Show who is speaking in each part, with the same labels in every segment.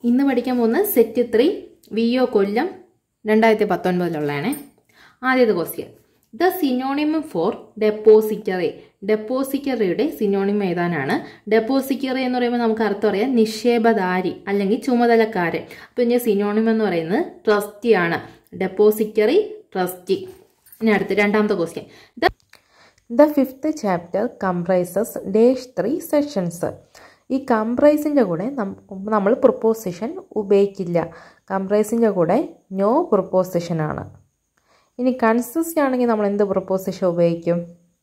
Speaker 1: ഇന്ന് പഠിക്കാൻ പോകുന്ന set three V O Kollam രണ്ടായിരത്തി പത്തൊൻപതിലുള്ളതാണ് ആദ്യത്തെ question the synonym for depository ഡെപ്പോസിറ്ററിയുടെ സിനോണിം ഏതാനാണ് ഡെപ്പോസിറ്ററി എന്ന് പറയുമ്പോൾ നമുക്ക് അർത്ഥം അറിയാം നിക്ഷേപധാരി അല്ലെങ്കിൽ ചുമതലക്കാരൻ അപ്പോൾ ഇനി സിനോണിം എന്ന് പറയുന്നത് ട്രസ്റ്റിയാണ് ഡെപ്പോസിറ്ററി ട്രസ്റ്റി ഇനി അടുത്ത് രണ്ടാമത്തെ question the
Speaker 2: the fifth chapter comprises dash three sessions ഈ കംപ്രൈസിൻ്റെ കൂടെ നമ്മൾ പ്രൊപ്പോസിഷൻ ഉപയോഗിക്കില്ല കംപ്രൈസിൻ്റെ കൂടെ നോ പ്രൊപ്പോസിഷൻ ആണ് ഇനി കൺസിസ്റ്റ് ആണെങ്കിൽ നമ്മൾ എന്ത് പ്രൊപ്പോസിഷൻ ഉപയോഗിക്കും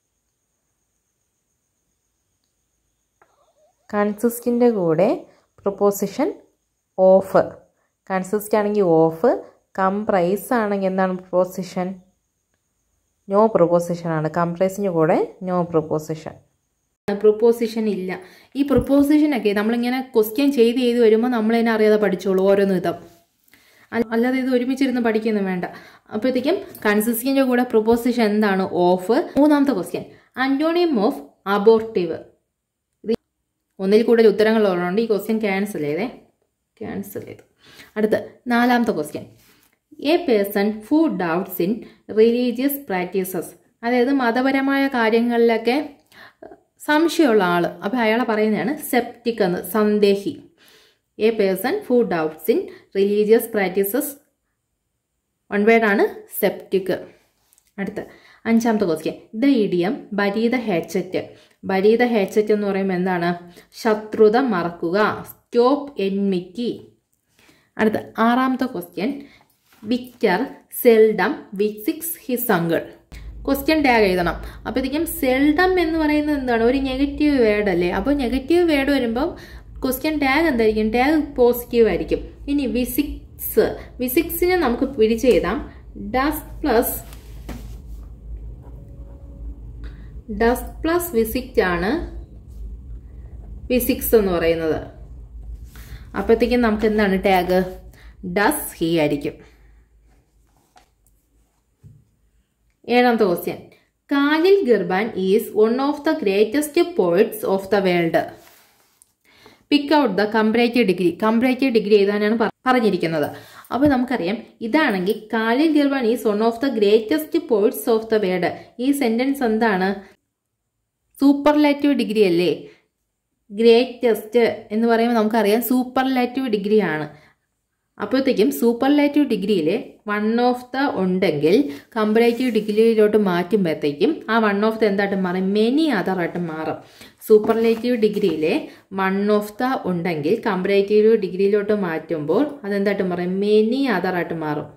Speaker 2: കൺസിസ്റ്റിൻ്റെ കൂടെ പ്രൊപ്പോസിഷൻ ഓഫ് കൺസിസ്റ്റ് ആണെങ്കിൽ ഓഫ് കംപ്രൈസ് ആണെങ്കിൽ എന്താണ് പ്രൊപ്പോസിഷൻ നോ പ്രൊപ്പോസിഷൻ ആണ് കംപ്രൈസിന് കൂടെ നോ പ്രൊപ്പോസിഷൻ
Speaker 1: പ്രൊപ്പോസിഷൻ ഇല്ല ഈ പ്രൊപ്പോസിഷൻ ഒക്കെ നമ്മളിങ്ങനെ ക്വസ്റ്റ്യൻ ചെയ്ത് ചെയ്ത് വരുമ്പോൾ നമ്മളതിനെ അറിയാതെ പഠിച്ചോളൂ ഓരോന്ന് വിധം അല്ല- അല്ലാതെ ഇത് ഒരുമിച്ചിരുന്ന് പഠിക്കൊന്നും വേണ്ട അപ്പോഴത്തേക്കും കൺസിസ്റ്റൻ്റെ കൂടെ പ്രൊപ്പോസിഷൻ എന്താണ് ഓഫ് മൂന്നാമത്തെ ക്വസ്റ്റ്യൻ അന്റോണിയം ഓഫ് അബോർട്ടീവ് ഇത് ഒന്നിൽ കൂടുതൽ ഉത്തരങ്ങളുള്ളതുകൊണ്ട് ഈ ക്വസ്റ്റ്യൻ ക്യാൻസൽ ചെയ്തേ ക്യാൻസൽ ചെയ്തു അടുത്ത് നാലാമത്തെ question a person who doubts in religious practices അതായത് മതപരമായ കാര്യങ്ങളിലൊക്കെ സംശയമുള്ള ആൾ അപ്പോൾ അയാളെ പറയുന്നതാണ് സെപ്റ്റിക് എന്ന് സന്ദേഹി a person who doubts in religious practices one വേർഡാണ് സെപ്റ്റിക് അടുത്ത അഞ്ചാമത്തെ question the idiom bury the hatchet bury the hatchet എന്ന് പറയുമ്പോൾ എന്താണ് ശത്രുത മറക്കുക സ്റ്റോപ്പ് എൻമിറ്റി അടുത്ത ആറാമത്തെ question Victor seldom visits his uncle question tag എഴുതണം അപ്പോഴത്തേക്കും സെൽഡം എന്ന് പറയുന്നത് എന്താണ് ഒരു നെഗറ്റീവ് വേർഡ് അല്ലേ അപ്പോൾ നെഗറ്റീവ് വേർഡ് വരുമ്പോൾ ക്വസ്റ്റ്യൻ ടാഗ് എന്തായിരിക്കും ടാഗ് പോസിറ്റീവ് ആയിരിക്കും ഇനി വിസിക്സ് വിസിക്സിനെ നമുക്ക് പിടിച്ച് എഴുതാം ഡസ് പ്ലസ് ഡസ് പ്ലസ് വിസിക്റ്റ് ആണ് ഫിസിക്സ് എന്ന് പറയുന്നത് അപ്പോഴത്തേക്കും നമുക്ക് എന്താണ് ടാഗ് ഡസ് ഹി ആയിരിക്കും ഏഴാമത്തെ ക്വസ്റ്റ്യൻ കാലിൽ ഗർബാൻ is one of the greatest poets of the world pick out the comparative degree comparative degree എഴുതാനാണ് പറ- പറഞ്ഞിരിക്കുന്നത് അപ്പോൾ നമുക്കറിയാം ഇതാണെങ്കിൽ കാലിൽ ഗർബാൻ is one of the greatest poets of the world ഈ സെന്റൻസ് എന്താണ് സൂപ്പർലാറ്റീവ് ഡിഗ്രി അല്ലേ ഗ്രേറ്റസ്റ്റ് എന്ന് പറയുമ്പോൾ നമുക്കറിയാം സൂപ്പർലാറ്റീവ് ഡിഗ്രി ആണ് അപ്പോഴത്തേക്കും സൂപ്പർലാറ്റീവ് ഡിഗ്രിയിൽ വൺ ഓഫ് ദ ഉണ്ടെങ്കിൽ കമ്പറേറ്റീവ് ഡിഗ്രിയിലോട്ട് മാറ്റുമ്പോഴത്തേക്കും ആ വൺ ഓഫ് ദ എന്തായിട്ട് മാറും മെനി അതർ ആയിട്ട് മാറും സൂപ്പർലേറ്റീവ് ഡിഗ്രിയിൽ വൺ ഓഫ് ദ ഉണ്ടെങ്കിൽ കമ്പറേറ്റീവ് ഡിഗ്രിയിലോട്ട് മാറ്റുമ്പോൾ അതെന്തായിട്ട് മാറും മെനി അതർ ആയിട്ട് മാറും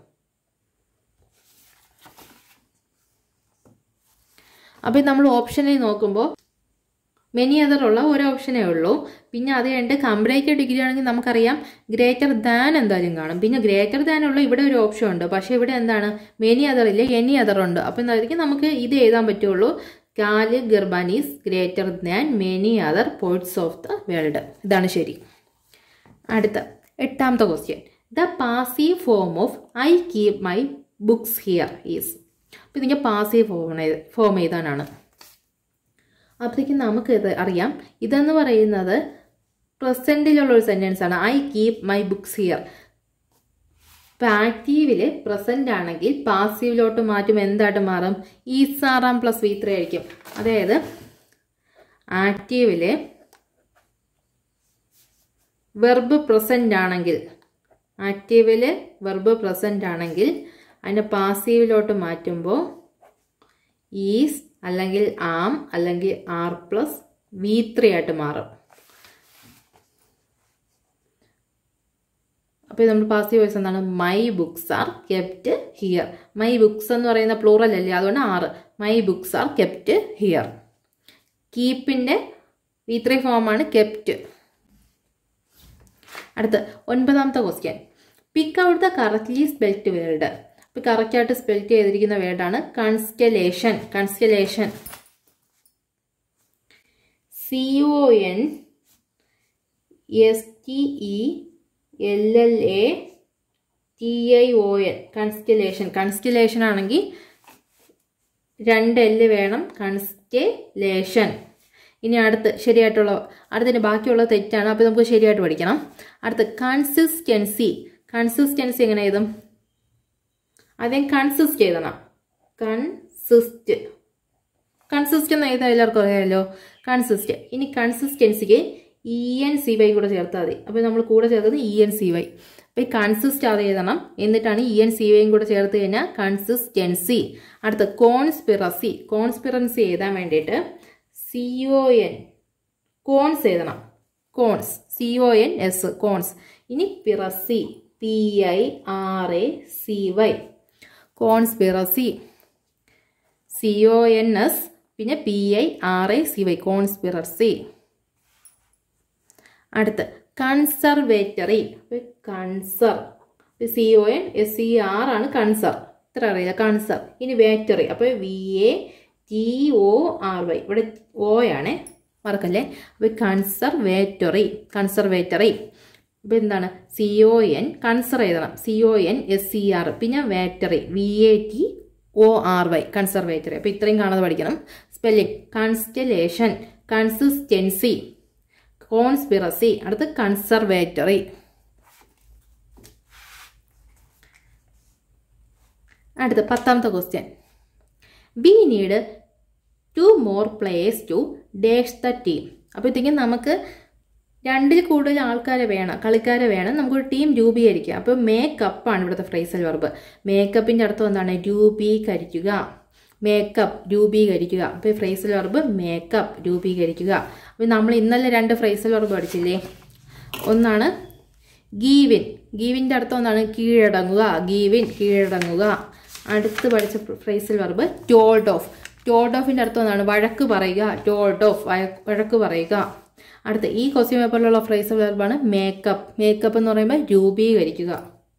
Speaker 1: അപ്പോൾ നമ്മൾ ഓപ്ഷനിൽ നോക്കുമ്പോൾ മെനി അതറുള്ള ഒരു ഓപ്ഷനേ ഉള്ളൂ പിന്നെ അത് കഴിഞ്ഞിട്ട് കമ്പറേറ്റീവ് ഡിഗ്രി ആണെങ്കിൽ നമുക്കറിയാം ഗ്രേറ്റർ ദാൻ എന്തായാലും കാണും പിന്നെ ഗ്രേറ്റർ ദാൻ ഉള്ള ഇവിടെ ഒരു ഓപ്ഷൻ ഉണ്ട് പക്ഷേ ഇവിടെ എന്താണ് മെനി അതർ ഇല്ല എനി അതർ ഉണ്ട് അപ്പോൾ എന്തായിരിക്കും നമുക്ക് ഇത് എഴുതാൻ പറ്റുള്ളൂ കാല് ഗർബാനീസ് greater than many other poets of the world ഇതാണ് ശരി അടുത്ത എട്ടാമത്തെ question the passive form of I keep my books here is അപ്പോൾ ഇതിൻ്റെ പാസീവ് ഫോം ഫോം എഴുതാനാണ് അപ്പോഴേക്കും നമുക്ക് ഇത് അറിയാം ഇതെന്ന് പറയുന്നത് പ്രസൻറ്റിലുള്ള ഒരു സെൻറ്റൻസ് ആണ് I keep my books here ഇപ്പം ആക്റ്റീവില് പ്രസന്റ് ആണെങ്കിൽ പാസീവിലോട്ട് മാറ്റും എന്തായിട്ട് മാറും ഈസ് ആറാം പ്ലസ് വി ത്രീ ആയിരിക്കും അതായത് ആക്റ്റീവില് വെർബ് പ്രസന്റ് ആണെങ്കിൽ ആക്റ്റീവില് വെർബ് പ്രസന്റ് ആണെങ്കിൽ അതിൻ്റെ പാസീവിലോട്ട് മാറ്റുമ്പോൾ ഈസ് അല്ലെങ്കിൽ ആം അല്ലെങ്കിൽ ആർ പ്ലസ് വി ത്രീ ആയിട്ട് മാറും അപ്പോൾ നമ്മൾ പാസീവ് വോയിസ് എന്താണ് my books are kept here my books എന്ന് പറയുന്ന പ്ലൂറൽ അല്ലേ അതുകൊണ്ട് are my books are kept here കീപ്പിൻ്റെ വി ത്രീ ഫോമാണ് കെപ്റ്റ് അടുത്ത് ഒൻപതാമത്തെ question pick out the correctly spelt word ഇപ്പോൾ കറക്റ്റായിട്ട് സ്പെൽറ്റ് ചെയ്തിരിക്കുന്ന വേർഡാണ് constellation constellation C O N S T E L L A T I O N constellation constellation ആണെങ്കിൽ രണ്ട് എല്ല് വേണം കൺസ്റ്റലേഷൻ ഇനി അടുത്ത് ശരിയായിട്ടുള്ള അടുത്തതിന് ബാക്കിയുള്ള തെറ്റാണ് അപ്പോൾ നമുക്ക് ശരിയായിട്ട് പഠിക്കണം അടുത്ത കൺസിസ്റ്റൻസി കൺസിസ്റ്റൻസി എങ്ങനെ എഴുതും ആദ്യം കൺസിസ്റ്റ് എഴുതണം കൺസിസ്റ്റ് കൺസിസ്റ്റ് എന്ന് എഴുതാൻ എല്ലാവർക്കും അറിയാമല്ലോ കൺസിസ്റ്റ് ഇനി കൺസിസ്റ്റൻസിക്ക് ഇ എൻ സി വൈ കൂടെ ചേർത്താൽ മതി അപ്പോൾ നമ്മൾ കൂടെ ചേർക്കുന്നത് ഇ എൻ സി വൈ അപ്പോൾ ഈ കൺസിസ്റ്റ് അത് എഴുതണം എന്നിട്ടാണ് ഇ എൻ സി വൈയും കൂടെ ചേർത്ത് കഴിഞ്ഞാൽ കൺസിസ്റ്റൻസി അടുത്ത കോൺസ്പിറസി കോൺസ്പിറൻസി എഴുതാൻ വേണ്ടിയിട്ട് സി ഒ എൻ കോൺസ് എഴുതണം cons C O N S cons ഇനി piracy P I R A C Y conspiracy C O N S പിന്നെ P I R A C Y conspiracy അടുത്ത് conservatory conser C O N S C R ആണ് conser ഇത്ര അറിയില്ല conser ഇനി vatory അപ്പോൾ V A T O R Y ഇവിടെ O ആണ് മറക്കല്ലേ അപ്പോൾ കൺസർവേറ്ററി കൺസർവേറ്ററി അപ്പോൾ എന്താണ് സി ഒ എൻ കൺസർ എഴുതണം C O N S C R പിന്നെ vatory V A T O R Y conservatory അപ്പോൾ ഇത്രയും കാണാതെ പഠിക്കണം സ്പെല്ലിംഗ് കൺസ്റ്റലേഷൻ കൺസിസ്റ്റൻസി കോൺസ്പിറസി അടുത്ത് കൺസർവേറ്ററി അടുത്ത പത്താമത്തെ question we need to more players to dash the team അപ്പോഴത്തേക്കും നമുക്ക് രണ്ടിൽ കൂടുതൽ ആൾക്കാരെ വേണം കളിക്കാരെ വേണം നമുക്കൊരു ടീം രൂപീകരിക്കുക അപ്പോൾ മേക്കപ്പ് ആണ് ഇവിടുത്തെ ഫ്രൈസൽ വർബ് മേക്കപ്പിൻ്റെ അർത്ഥം എന്താണ് രൂപീകരിക്കുക മേക്കപ്പ് രൂപീകരിക്കുക അപ്പോൾ ഫ്രൈസൽ വർബ് മേക്കപ്പ് രൂപീകരിക്കുക അപ്പോൾ നമ്മൾ ഇന്നലെ രണ്ട് ഫ്രൈസൽ വർബ് പഠിച്ചില്ലേ ഒന്നാണ് ഗീവിൻ ഗീവിൻ്റെ അർത്ഥം എന്താണ് കീഴടങ്ങുക ഗീവിൻ കീഴടങ്ങുക അടുത്ത് പഠിച്ച phrasal verb told off told ഓഫിൻ്റെ അർത്ഥം എന്താണ് വഴക്ക് പറയുക ടോൾഡ് ഓഫ് വഴക്ക് പറയുക അടുത്ത ഈ ക്വസ്റ്റ്യൻ പേപ്പറിലുള്ള ഫ്രൈസൽ വെർബാണ് മേക്കപ്പ് മേക്കപ്പ് എന്ന് പറയുമ്പോൾ രൂപീകരിക്കുക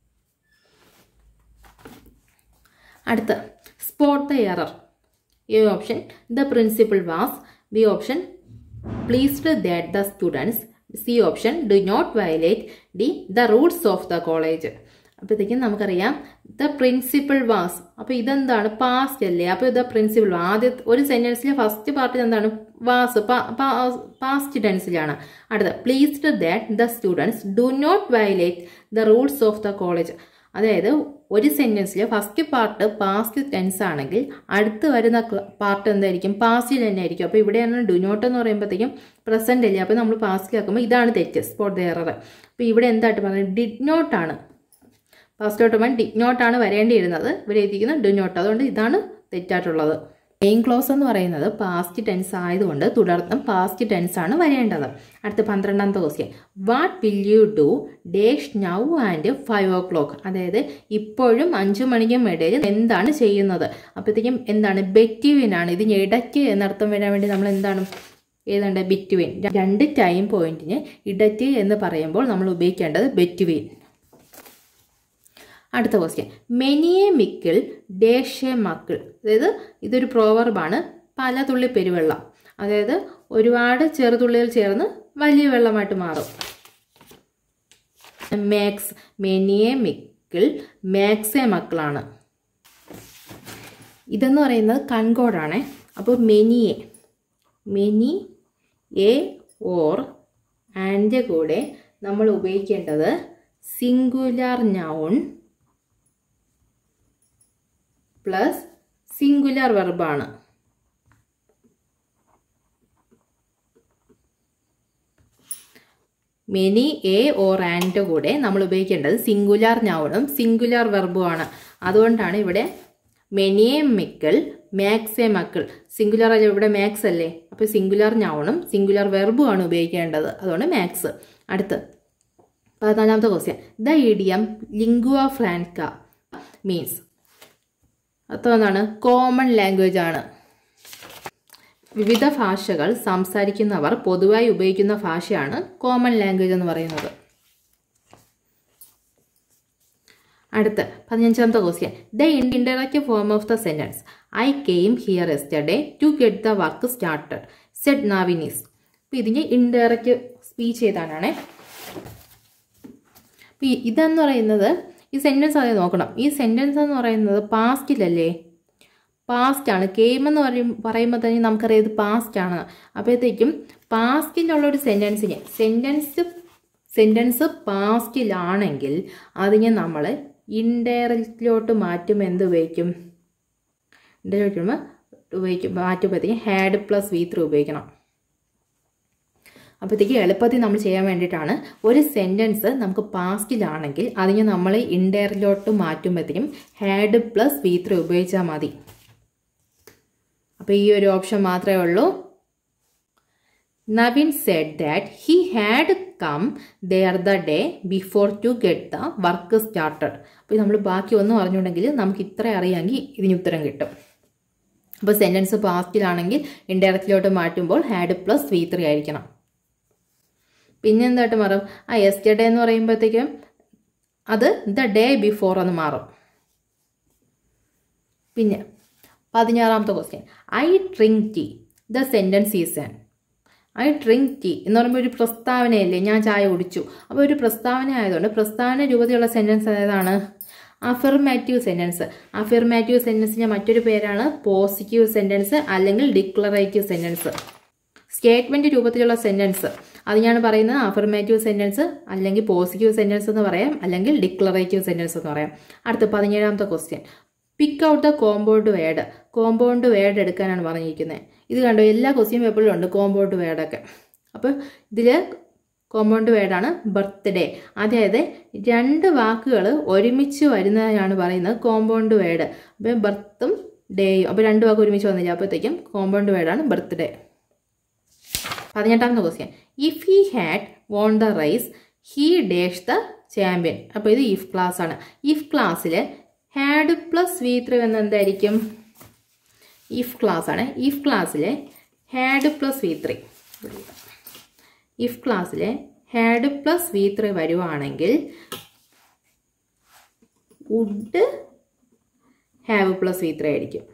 Speaker 1: അടുത്ത spot the error A option the principal was B option pleased that the students C option do not violate D the rules of the college അപ്പോഴത്തേക്കും നമുക്കറിയാം ദ പ്രിൻസിപ്പൽ വാസ് അപ്പോൾ ഇതെന്താണ് past അല്ലേ അപ്പോൾ ദ പ്രിൻസിപ്പൽ ആദ്യ ഒരു സെന്റൻസിലെ first പാർട്ടിൽ എന്താണ് വാസ് പാസ്റ്റ് ടെൻസിലാണ് അടുത്ത pleased that the students do not violate the rules of the college അതായത് ഒരു സെന്റൻസിലെ ഫസ്റ്റ് പാർട്ട് പാസ്റ്റ് ടെൻസ് ആണെങ്കിൽ അടുത്ത് വരുന്ന പാർട്ട് എന്തായിരിക്കും പാസ്റ്റിൽ തന്നെ ആയിരിക്കും അപ്പോൾ ഇവിടെയാണ് ഡു നോട്ട് എന്ന് പറയുമ്പോഴത്തേക്കും പ്രസന്റ് അല്ലേ അപ്പോൾ നമ്മൾ പാസ്റ്റിലാക്കുമ്പോൾ ഇതാണ് തെറ്റ് സ്പോട്ട് ദ എറർ അപ്പോൾ ഇവിടെ എന്തായിട്ട് പറഞ്ഞത് ഡിഡ് നോട്ട് ആണ് ഫസ്റ്റ് ഓട്ടോമൻ ഡിഡ് നോട്ടാണ് വരേണ്ടിയിരുന്നത് ഇവിടെ എഴുതിയിരിക്കുന്നത് ഡു നോട്ട് അതുകൊണ്ട് ഇതാണ് തെറ്റായിട്ടുള്ളത് മെയിൻ ക്ലോസ് എന്ന് പറയുന്നത് പാസ്റ്റ് ടെൻസ് ആയതുകൊണ്ട് തുടർന്നും പാസ്റ്റ് ടെൻസ് ആണ് വരേണ്ടത് അടുത്ത പന്ത്രണ്ടാമത്തെ question what will you do dash now and five o'clock അതായത് ഇപ്പോഴും അഞ്ചു മണിക്കും ഇടയിൽ എന്താണ് ചെയ്യുന്നത് അപ്പോഴത്തേക്കും എന്താണ് ബെറ്റ്വീൻ ആണ് ഇതിന് ഇടയ്ക്ക് എന്നർത്ഥം വരാൻ വേണ്ടി നമ്മൾ എന്താണ് ഏതാണ്ട് ബിറ്റ്വീൻ രണ്ട് ടൈം പോയിന്റിന് ഇടയ്ക്ക് എന്ന് പറയുമ്പോൾ നമ്മൾ ഉപയോഗിക്കേണ്ടത് ബെറ്റ്വീൻ അടുത്ത ക്വസ്റ്റ്യൻ മെനിയെ മിക്കിൾ ഡേഷെ മക്കിൾ അതായത് ഇതൊരു പ്രോവർബാണ് പല തുള്ളി പെരുവെള്ളം അതായത് ഒരുപാട് ചെറുതുള്ളികൾ ചേർന്ന് വലിയ വെള്ളമായിട്ട് മാറും മാക്സ് മെനിയെ മിക്കിൾ മാക്സെ മക്കളാണ് ഇതെന്ന് പറയുന്നത് കൺകോഡാണ് അപ്പോൾ മെനിയെ മെനി എ ഓർ ആൻ്റെ കൂടെ നമ്മൾ ഉപയോഗിക്കേണ്ടത് സിംഗുലാർ നൗൺ പ്ലസ് സിംഗുലാർ വെർബാണ് മെനി എ ഓർ ആൻഡ് കൂടെ നമ്മൾ ഉപയോഗിക്കേണ്ടത് സിംഗുലാർ നൗണും സിംഗുലാർ വെർബുമാണ് അതുകൊണ്ടാണ് ഇവിടെ മെനിയെ മിക്കൽ മാക്സെ മക്കൾ സിംഗുലാർ അല്ലേ ഇവിടെ മാക്സ് അല്ലേ അപ്പോൾ സിംഗുലാർ നൗണും സിംഗുലാർ വെർബുമാണ് ഉപയോഗിക്കേണ്ടത് അതുകൊണ്ട് മാക്സ് അടുത്ത് പതിനാലാമത്തെ question the idiom lingua franca means അർത്ഥം എന്താണ് കോമൺ ലാംഗ്വേജ് ആണ് വിവിധ ഭാഷകൾ സംസാരിക്കുന്നവർ പൊതുവായി ഉപയോഗിക്കുന്ന ഭാഷയാണ് കോമൺ ലാംഗ്വേജ് എന്ന് പറയുന്നത് അടുത്ത പതിനഞ്ചാമത്തെ question the indirect form of the sentence I came here yesterday to get the work started said നാവിനീസ് അപ്പോൾ ഇതിന് ഇൻഡയറക്റ്റ് സ്പീച്ച് ഏതാണേ ഇതെന്ന് പറയുന്നത് ഈ സെൻറ്റൻസ് അതേ നോക്കണം ഈ സെൻറ്റൻസ് എന്ന് പറയുന്നത് പാസ്റ്റിലല്ലേ പാസ്റ്റ് ആണ് കെയിം എന്ന് പറയും പറയുമ്പോൾ തന്നെ നമുക്കറിയാം ഇത് പാസ്റ്റ് ആണ് അപ്പോഴത്തേക്കും പാസ്റ്റിലുള്ള ഒരു സെൻറ്റൻസിന് സെൻറ്റൻസ് സെൻറ്റൻസ് പാസ്റ്റിലാണെങ്കിൽ അതിനെ നമ്മൾ ഇൻഡയറക്റ്റിലോട്ട് മാറ്റുമ്പോൾ എന്ത് ഉപയോഗിക്കും ഇൻഡയറക്റ്റ് ഉപയോഗിക്കും മാറ്റുമ്പോഴത്തേക്കും ഹാഡ് പ്ലസ് വി ത്രീ ഉപയോഗിക്കണം അപ്പോഴത്തേക്ക് എളുപ്പത്തിൽ നമ്മൾ ചെയ്യാൻ വേണ്ടിയിട്ടാണ് ഒരു സെൻറ്റൻസ് നമുക്ക് പാസ്റ്റിലാണെങ്കിൽ അതിനെ നമ്മൾ ഇൻഡയറിലോട്ട് മാറ്റുമ്പോഴത്തേക്കും ഹാഡ് പ്ലസ് വി ത്രീ ഉപയോഗിച്ചാൽ മതി അപ്പോൾ ഈ ഒരു ഓപ്ഷൻ മാത്രമേ ഉള്ളൂ Naveen said that he had come there the day before to get the work started അപ്പോൾ നമ്മൾ ബാക്കി ഒന്നും അറിഞ്ഞുണ്ടെങ്കിൽ നമുക്ക് ഇത്ര അറിയാമെങ്കിൽ ഇതിന് ഉത്തരം കിട്ടും അപ്പോൾ സെൻറ്റൻസ് പാസ്റ്റിലാണെങ്കിൽ ഇൻഡയറക്റ്റിലോട്ട് മാറ്റുമ്പോൾ ഹാഡ് പ്ലസ് വി ത്രീ ആയിരിക്കണം പിന്നെ എന്തായിട്ട് മാറും ആ എസ്റ്റർഡേ എന്ന് പറയുമ്പോഴത്തേക്കും അത് ദ ഡേ ബിഫോർ എന്ന് മാറും പിന്നെ പതിനാറാമത്തെ question I drink tea the sentence is an I drink tea എന്ന് പറയുമ്പോൾ ഒരു പ്രസ്താവനയല്ലേ ഞാൻ ചായ കുടിച്ചു അപ്പോൾ ഒരു പ്രസ്താവന ആയതുകൊണ്ട് പ്രസ്താവന രൂപത്തിലുള്ള സെൻറ്റൻസ് ഏതാണ് അഫിർമാറ്റീവ് സെൻറ്റൻസ് അഫിർമാറ്റീവ് സെൻറ്റൻസിൻ്റെ മറ്റൊരു പേരാണ് പോസിറ്റീവ് സെൻറ്റൻസ് അല്ലെങ്കിൽ ഡിക്ലറേറ്റീവ് സെൻറ്റൻസ് സ്റ്റേറ്റ്മെൻറ്റ് രൂപത്തിലുള്ള സെൻറ്റൻസ് അത് ഞാൻ പറയുന്നത് അഫർമേറ്റീവ് സെൻറ്റൻസ് അല്ലെങ്കിൽ പോസിറ്റീവ് സെൻറ്റൻസ് എന്ന് പറയാം അല്ലെങ്കിൽ ഡിക്ലറേറ്റീവ് സെൻറ്റൻസ് എന്ന് പറയാം അടുത്ത പതിനേഴാമത്തെ question pick out the compound word compound word എടുക്കാനാണ് പറഞ്ഞിരിക്കുന്നത് ഇത് കണ്ടോ എല്ലാ ക്വസ്റ്റ്യൻ പേപ്പറിലും ഉണ്ട് കോമ്പൗണ്ട് വേർഡൊക്കെ അപ്പോൾ ഇതിൽ കോമ്പൗണ്ട് വേർഡാണ് ബർത്ത്ഡേ അതായത് രണ്ട് വാക്കുകൾ ഒരുമിച്ച് വരുന്നതാണ് പറയുന്നത് കോമ്പൗണ്ട് വേർഡ് അപ്പോൾ ബർത്തും ഡേയും അപ്പോൾ രണ്ട് വാക്ക് ഒരുമിച്ച് വന്നില്ല അപ്പോഴത്തേക്കും കോമ്പൗണ്ട് വേർഡാണ് ബർത്ത്ഡേ പതിനെട്ടാമത്തെ question if he had won the race he dash the champion അപ്പോൾ ഇത് ഇഫ് ക്ലാസ് ആണ് ഇഫ് ക്ലാസ്സിൽ ഹാഡ് പ്ലസ് വി ത്രീ എന്ന എന്തായിരിക്കും ഇഫ് ക്ലാസ് ആണ് ഇഫ് ക്ലാസ്സിലെ had plus V three if ക്ലാസ്സിലെ ഹാഡ് പ്ലസ് വി ത്രീ വരുവാണെങ്കിൽ would have plus V three ആയിരിക്കും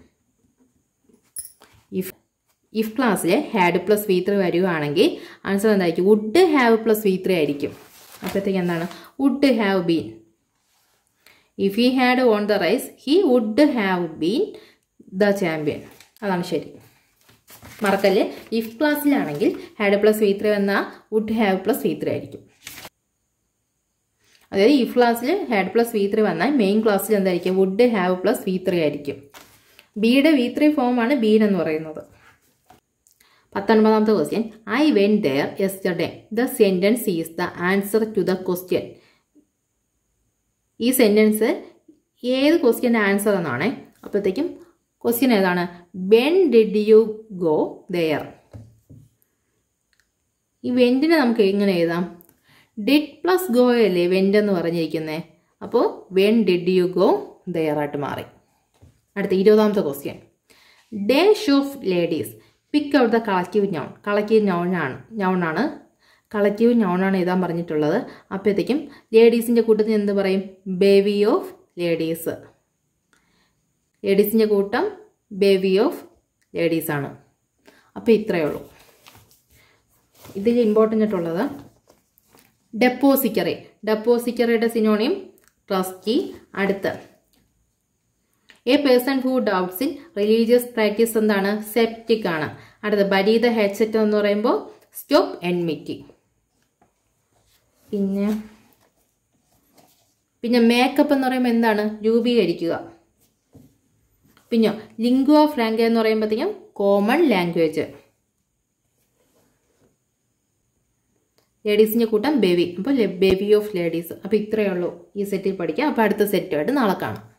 Speaker 1: ഇഫ് ഇഫ് ക്ലാസ്സിൽ ഹാഡ് പ്ലസ് വി ത്രീ വരികയാണെങ്കിൽ ആൻസർ എന്തായിരിക്കും would have plus V three ആയിരിക്കും അപ്പോഴത്തേക്ക് എന്താണ് would have been if he had won the race he would have been the champion അതാണ് ശരി മറക്കല്ലേ ഇഫ് ക്ലാസ്സിലാണെങ്കിൽ ഹാഡ് പ്ലസ് വി ത്രീ വന്നാൽ would have plus V three ആയിരിക്കും അതായത് ഇഫ് ക്ലാസ്സിൽ ഹാഡ് പ്ലസ് വി ത്രീ വന്നാൽ മെയിൻ ക്ലാസ്സിൽ എന്തായിരിക്കും would have plus V three ആയിരിക്കും ബിയുടെ വി ത്രീ ഫോമാണ് ബീൻ എന്ന് പറയുന്നത് പത്തൊൻപതാമത്തെ question I went there yesterday the sentence is the answer to the question ഈ സെൻറ്റൻസ് ഏത് ക്വസ്റ്റ്യൻ്റെ ആൻസർ എന്നാണ് അപ്പോഴത്തേക്കും ക്വസ്റ്റ്യൻ ഏതാണ് when did you go there ഈ വെൻറ്റിനെ നമുക്ക് എങ്ങനെ എഴുതാം ഡിഡ് പ്ലസ് ഗോ അല്ലേ വെൻ്റ് എന്ന് പറഞ്ഞിരിക്കുന്നത് അപ്പോൾ when did you go there ആയിട്ട് മാറി അടുത്ത ഇരുപതാമത്തെ question dash of ladies pick out the collective noun collective നൗണാണ് നൗണാണ് കളക്റ്റീവ് നൗണാണ് എഴുതാൻ പറഞ്ഞിട്ടുള്ളത് അപ്പോഴത്തേക്കും ലേഡീസിൻ്റെ കൂട്ടത്തിൽ എന്ത് പറയും ബേബി ഓഫ് ലേഡീസ് ലേഡീസിൻ്റെ കൂട്ടം ബേബി ഓഫ് ലേഡീസാണ് അപ്പോൾ ഇത്രയേ ഉള്ളൂ ഇതിൽ ഇമ്പോർട്ടൻ്റ് ആയിട്ടുള്ളത് ഡെപ്പോസിക്കറി ഡെപ്പോസിക്കറിയുടെ സിനോണിയം ട്രസ്റ്റി അടുത്ത് a person who doubts in religious practice എന്താണ് സെപ്റ്റിക് ആണ് അടുത്ത ബരീത ഹെഡ്സെറ്റ് എന്ന് പറയുമ്പോൾ സ്റ്റോപ്പ് എൻമിറ്റി പിന്നെ പിന്നെ മേക്കപ്പ് എന്ന് പറയുമ്പോൾ എന്താണ് രൂപീകരിക്കുക പിന്നെ ലിംഗ്വ ഫ്രാങ്ക എന്ന് പറയുമ്പോഴത്തേക്കും കോമൺ ലാംഗ്വേജ് ലേഡീസിൻ്റെ കൂട്ടം ബേബി അപ്പോൾ ബേബി ഓഫ് ലേഡീസ് അപ്പോൾ ഇത്രയേ ഉള്ളൂ ഈ സെറ്റിൽ പഠിക്കാം അപ്പോൾ അടുത്ത സെറ്റുമായിട്ട് നാളെ കാണാം